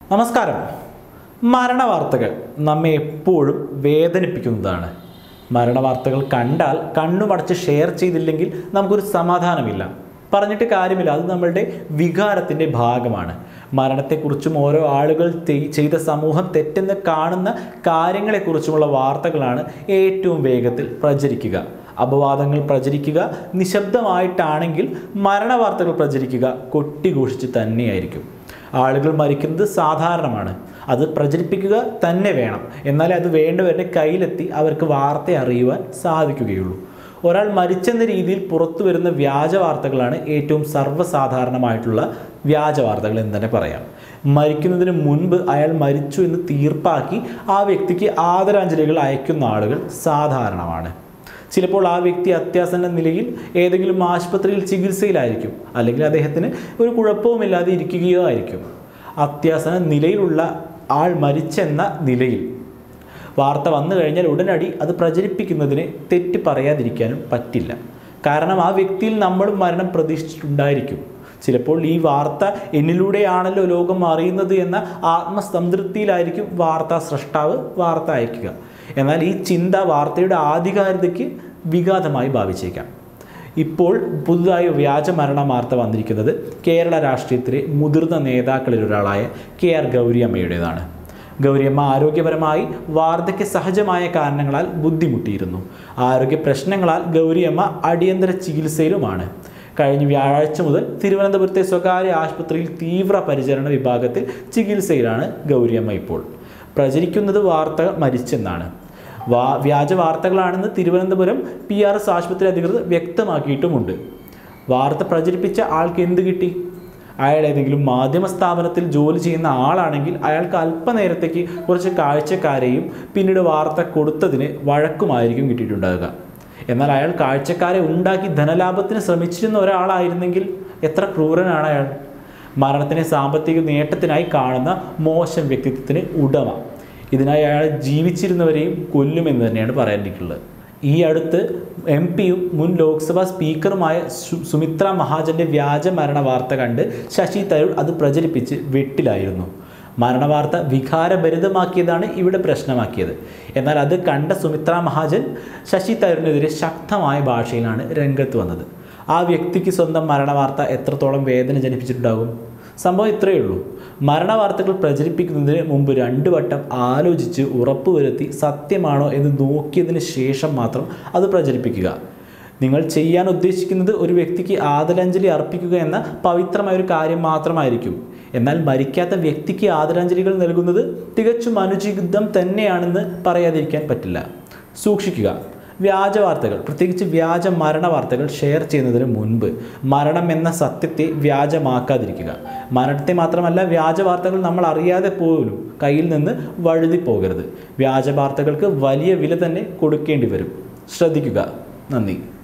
നമസ്കാരം മരണവാർത്തകൾ നമ്മെ എപ്പോഴും വേദനിപ്പിക്കുന്നതാണ് മരണവാർത്തകൾ കണ്ടാൽ കണ്ണുമടച്ച് ഷെയർ ചെയ്തില്ലെങ്കിൽ നമുക്കൊരു സമാധാനമില്ല പറഞ്ഞിട്ട് കാര്യമില്ല അത് നമ്മളുടെ വികാരത്തിൻ്റെ ഭാഗമാണ് മരണത്തെക്കുറിച്ചും ഓരോ ആളുകൾ തെ- ചെയ്ത സമൂഹം തെറ്റെന്ന് കാണുന്ന കാര്യങ്ങളെക്കുറിച്ചുമുള്ള വാർത്തകളാണ് ഏറ്റവും വേഗത്തിൽ പ്രചരിക്കുക അപവാദങ്ങൾ പ്രചരിക്കുക നിശബ്ദമായിട്ടാണെങ്കിൽ മരണവാർത്തകൾ പ്രചരിക്കുക കൊട്ടിഘോഷിച്ച് തന്നെയായിരിക്കും ആളുകൾ മരിക്കുന്നത് സാധാരണമാണ് അത് പ്രചരിപ്പിക്കുക തന്നെ വേണം എന്നാലേ അത് വേണ്ടവരുടെ കയ്യിലെത്തി അവർക്ക് വാർത്ത അറിയുവാൻ സാധിക്കുകയുള്ളൂ ഒരാൾ മരിച്ചെന്ന രീതിയിൽ പുറത്തു വരുന്ന വ്യാജ വാർത്തകളാണ് ഏറ്റവും സർവ്വസാധാരണമായിട്ടുള്ള വ്യാജ വാർത്തകൾ എന്ന് തന്നെ പറയാം മരിക്കുന്നതിന് മുൻപ് അയാൾ മരിച്ചു എന്ന് തീർപ്പാക്കി ആ വ്യക്തിക്ക് ആദരാഞ്ജലികൾ അയക്കുന്ന ആളുകൾ സാധാരണമാണ് ചിലപ്പോൾ ആ വ്യക്തി അത്യാസന്ന നിലയിൽ ഏതെങ്കിലും ആശുപത്രിയിൽ ചികിത്സയിലായിരിക്കും അല്ലെങ്കിൽ അദ്ദേഹത്തിന് ഒരു കുഴപ്പവുമില്ലാതെ ഇരിക്കുകയോ ആയിരിക്കും അത്യാസന്ന നിലയിലുള്ള ആൾ മരിച്ചെന്ന നിലയിൽ വാർത്ത വന്നു കഴിഞ്ഞാൽ ഉടനടി അത് പ്രചരിപ്പിക്കുന്നതിന് തെറ്റ് പറയാതിരിക്കാനും പറ്റില്ല കാരണം ആ വ്യക്തിയിൽ നമ്മൾ മരണം പ്രതീക്ഷിച്ചിട്ടുണ്ടായിരിക്കും ചിലപ്പോൾ ഈ വാർത്ത എന്നിലൂടെയാണല്ലോ ലോകം അറിയുന്നത് എന്ന ആത്മസംതൃപ്തിയിലായിരിക്കും വാർത്താ സൃഷ്ടാവ് വാർത്ത അയക്കുക എന്നാൽ ഈ ചിന്ത വാർത്തയുടെ ആധികാരികതയ്ക്ക് വിഘാതമായി ഭാവിച്ചേക്കാം ഇപ്പോൾ പുതുതായി വ്യാജ മരണ വാർത്ത വന്നിരിക്കുന്നത് കേരള രാഷ്ട്രീയത്തിലെ മുതിർന്ന നേതാക്കളിൽ ഒരാളായ കെ ആർ ഗൗരിയമ്മയുടേതാണ് ഗൗരിയമ്മ ആരോഗ്യപരമായി വാർദ്ധക്യ സഹജമായ കാരണങ്ങളാൽ ബുദ്ധിമുട്ടിയിരുന്നു ആരോഗ്യ പ്രശ്നങ്ങളാൽ ഗൗരിയമ്മ അടിയന്തര ചികിത്സയിലുമാണ് കഴിഞ്ഞ വ്യാഴാഴ്ച മുതൽ തിരുവനന്തപുരത്തെ സ്വകാര്യ ആശുപത്രിയിൽ തീവ്ര പരിചരണ വിഭാഗത്തിൽ ചികിത്സയിലാണ് ഗൗരിയമ്മ ഇപ്പോൾ പ്രചരിക്കുന്നത് വാർത്ത മരിച്ചെന്നാണ് വാ വ്യാജ വാർത്തകളാണെന്ന് തിരുവനന്തപുരം പി ആർ എസ് ആശുപത്രി അധികൃതർ വ്യക്തമാക്കിയിട്ടുമുണ്ട് വാർത്ത പ്രചരിപ്പിച്ച ആൾക്ക് എന്ത് കിട്ടി അയാൾ ഏതെങ്കിലും മാധ്യമ സ്ഥാപനത്തിൽ ജോലി ചെയ്യുന്ന ആളാണെങ്കിൽ അയാൾക്ക് അല്പനേരത്തേക്ക് കുറച്ച് കാഴ്ചക്കാരെയും പിന്നീട് വാർത്ത കൊടുത്തതിന് വഴക്കുമായിരിക്കും കിട്ടിയിട്ടുണ്ടാകുക എന്നാൽ അയാൾ കാഴ്ചക്കാരെ ഉണ്ടാക്കി ധനലാഭത്തിന് ശ്രമിച്ചിരുന്ന ഒരാളായിരുന്നെങ്കിൽ എത്ര ക്രൂരനാണ് അയാൾ മരണത്തിനെ സാമ്പത്തിക നേട്ടത്തിനായി കാണുന്ന മോശം വ്യക്തിത്വത്തിന് ഉടമ ഇതിനായി അയാൾ ജീവിച്ചിരുന്നവരെയും കൊല്ലുമെന്ന് തന്നെയാണ് പറയാനിരിക്കുന്നത് ഈ അടുത്ത് എം പിയും മുൻ ലോക്സഭാ സ്പീക്കറുമായ സു- സുമിത്ര മഹാജന്റെ വ്യാജ മരണ വാർത്ത കണ്ട് ശശി തരൂർ അത് പ്രചരിപ്പിച്ച് വെട്ടിലായിരുന്നു മരണവാർത്ത വികാരഭരിതമാക്കിയതാണ് ഇവിടെ പ്രശ്നമാക്കിയത് എന്നാൽ അത് കണ്ട സുമിത്ര മഹാജൻ ശശി തരൂരിനെതിരെ ശക്തമായ ഭാഷയിലാണ് രംഗത്ത് വന്നത് ആ വ്യക്തിക്ക് സ്വന്തം മരണവാർത്ത എത്രത്തോളം വേദന ജനിപ്പിച്ചിട്ടുണ്ടാകും സംഭവം ഇത്രയേ ഉള്ളൂ മരണവാർത്തകൾ പ്രചരിപ്പിക്കുന്നതിന് മുമ്പ് രണ്ടു വട്ടം ആലോചിച്ച് ഉറപ്പുവരുത്തി സത്യമാണോ എന്ന് നോക്കിയതിന് ശേഷം മാത്രം അത് പ്രചരിപ്പിക്കുക നിങ്ങൾ ചെയ്യാൻ ഉദ്ദേശിക്കുന്നത് ഒരു വ്യക്തിക്ക് ആദരാഞ്ജലി അർപ്പിക്കുക എന്ന പവിത്രമായ ഒരു കാര്യം മാത്രമായിരിക്കും എന്നാൽ മരിക്കാത്ത വ്യക്തിക്ക് ആദരാഞ്ജലികൾ നൽകുന്നത് തികച്ചും അനുചിതം തന്നെയാണെന്ന് പറയാതിരിക്കാൻ പറ്റില്ല സൂക്ഷിക്കുക വ്യാജ വാർത്തകൾ പ്രത്യേകിച്ച് വ്യാജ മരണ വാർത്തകൾ ഷെയർ ചെയ്യുന്നതിന് മുൻപ് മരണം എന്ന സത്യത്തെ വ്യാജമാക്കാതിരിക്കുക മരണത്തെ മാത്രമല്ല വ്യാജ വാർത്തകൾ നമ്മൾ അറിയാതെ പോലും കയ്യിൽ നിന്ന് വഴുതി പോകരുത് വ്യാജ വാർത്തകൾക്ക് വലിയ വില തന്നെ കൊടുക്കേണ്ടി വരും ശ്രദ്ധിക്കുക നന്ദി